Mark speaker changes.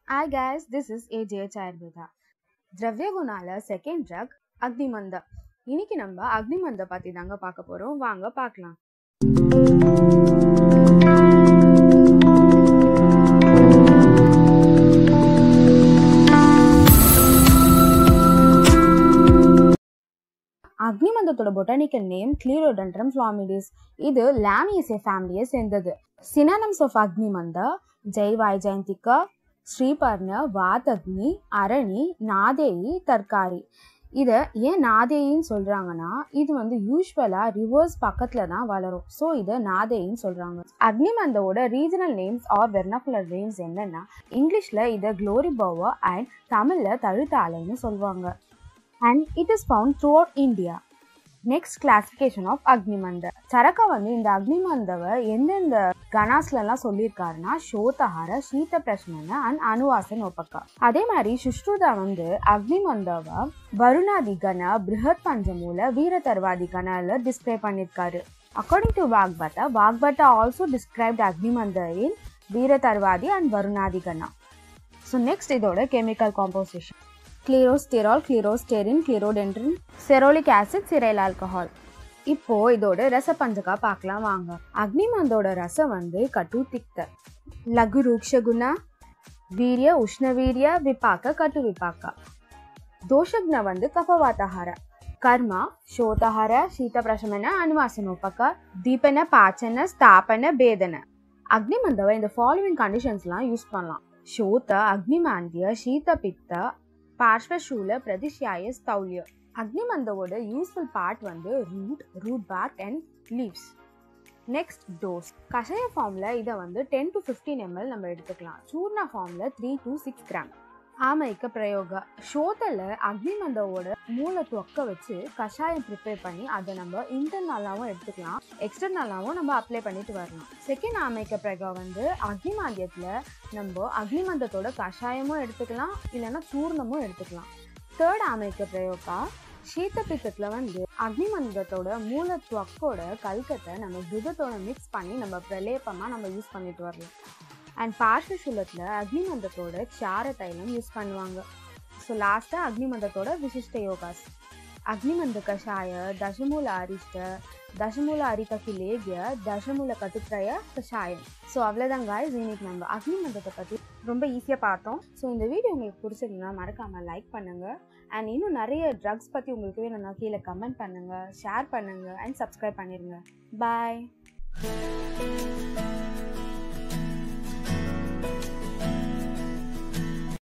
Speaker 1: Hi guys, this is AJ Chayurveda. திரவிய குணால second drug அக்னிமந்தா இன்னைக்கு நம்ம அக்னிமந்த பத்தி தாங்க பார்க்க போறோம் வாங்க பார்க்கலாம் அக்னிமந்தத்தோட பொட்டானிக்கல் நேம் கிளீரோடன்ட்ரம் ஃப்ளாமிடிஸ் இது லாமியசே ஃபேமிலியை சேர்ந்தது சினானம்ஸ் ஆஃப் அக்னிமந்தா ஜெய்வாய் ஜெயந்திகா ஸ்ரீபர்ண வாதக்னி அரணி நாதேயி தற்காரி இதை ஏன் நாதேயின்னு சொல்கிறாங்கன்னா இது வந்து யூஸ்வலாக ரிவர்ஸ் பக்கத்தில் தான் வளரும் ஸோ இதை நாதேயின்னு சொல்கிறாங்க அக்னிமந்தோட regional names are vernacular names என்னென்னா இங்கிலீஷில் இதை க்ளோரி பவர் அண்ட் தமிழில் தழுத்தாலைன்னு சொல்லுவாங்க and it is found throughout India next classification of Agnimantha Charaka வந்து இந்த அக்னிமந்தவை எந்தெந்த கணாஸ்லலாம் சொல்லியிருக்காருன்னா ஷோதஹார சீத பிரஷ்னன அண்ட் அனுவாசன் ஒப்பக்கா அதே மாதிரி சுஷ்ருதா வந்து அக்னிமந்தவை வருணாதி கண பிருஹத் பஞ்சமூல வீர தர்வாதி கணல டிஸ்கிரைப் பண்ணியிருக்காரு according to Vagbhata Vagbhata also described Agnimantha in வீர தர்வாதி அண்ட் வருணாதி கணா ஸோ நெக்ஸ்ட் இதோட chemical composition clerosterol clerosterin clerodendrin cerotic acid ceryl alcohol இப்போ இதோட ரச பஞ்சகா பார்க்கலாம் வாங்க அக்னிமந்தோட ரசம் வந்து கட்டு திக்த லகு ரூக்ஷகுண வீரிய உஷ்ணவீரிய விபாக்க கட்டு விபாக்க தோஷக்ன வந்து கஃபவாத்தஹார ಕರ್ಮ ಶೋತಹಾರ ಶೀತ ಪ್ರಶಮನ ಅನುವಾಸನೋಪಕ ದೀಪನ ಪಾಚನ ಸ್ಥಾಪನ ಭೇದನ அக்னிமந்தவை இந்த ஃபாலோவிங் கண்டிஷன்ஸ்லாம் யூஸ் பண்ணலாம் ஷோத அக்னிமாந்திய சீத பித்த பார்ஷ்வசூல பிரதிஷ்யாய ஸ்தௌல்ய அக்னிமந்தவோட யூஸ்ஃபுல் பார்ட் வந்து root root bark and leaves next dose கஷாய ஃபார்மில் இதை வந்து டென் டு ஃபிஃப்டீன் எம்எல் நம்ம எடுத்துக்கலாம் சூர்ணா ஃபார்மில் த்ரீ டு சிக்ஸ் கிராம் ஆமைக்க பிரயோக ஷோத்தில் அக்னிமந்தவோட மூளை தொக்க வச்சு கஷாயம் ப்ரிப்பேர் பண்ணி அதை நம்ம இன்டர்னலாகவும் எடுத்துக்கலாம் எக்ஸ்டர்னலாகவும் நம்ம அப்ளை பண்ணிட்டு வரலாம் செகண்ட் ஆமைக்க பிரயோகம் வந்து அக்னிமாந்தியத்தில் நம்ம அக்னிமந்தத்தோட கஷாயமும் எடுத்துக்கலாம் இல்லைன்னா சூர்ணமும் எடுத்துக்கலாம் தேர்ட் ஆமைக்க பிரயோகா சீத்த பித்தத்தில் வந்து அக்னிமந்தத்தோட மூல தொக்கோட கல்கத்தை நம்ம துதத்தோட மிக்ஸ் பண்ணி நம்ம பிரலேபமாக நம்ம யூஸ் பண்ணிட்டு வரலாம் அண்ட் பார்ஷ்வசூலத்தில் அக்னிமந்தத்தோட சார தைலம் யூஸ் பண்ணுவாங்க ஸோ லாஸ்ட்டாக அக்னிமந்தத்தோட விசிஷ்ட யோகாஸ் அக்னிமந்த கஷாய தசமூல அரிஷ்ட தசமூல அரிகக்கு லேகிய தசமூல கட்டுத்திரய கஷாயம் ஸோ அவ்வளோதான் காய்ஸ் இன்னைக்கு நம்ம அக்னிமந்தத்தை பற்றி ரொம்ப ஈஸியாக பார்த்தோம் ஸோ இந்த வீடியோ உங்களுக்கு பிடிச்சிருந்தா மறக்காமல் லைக் பண்ணுங்கள் அண்ட் இன்னும் நிறைய ட்ரக்ஸ் பற்றி உங்களுக்கு வேணும்னா கீழே கமெண்ட் பண்ணுங்கள் ஷேர் பண்ணுங்கள் அண்ட் சப்ஸ்கிரைப் பண்ணிடுங்க பாய்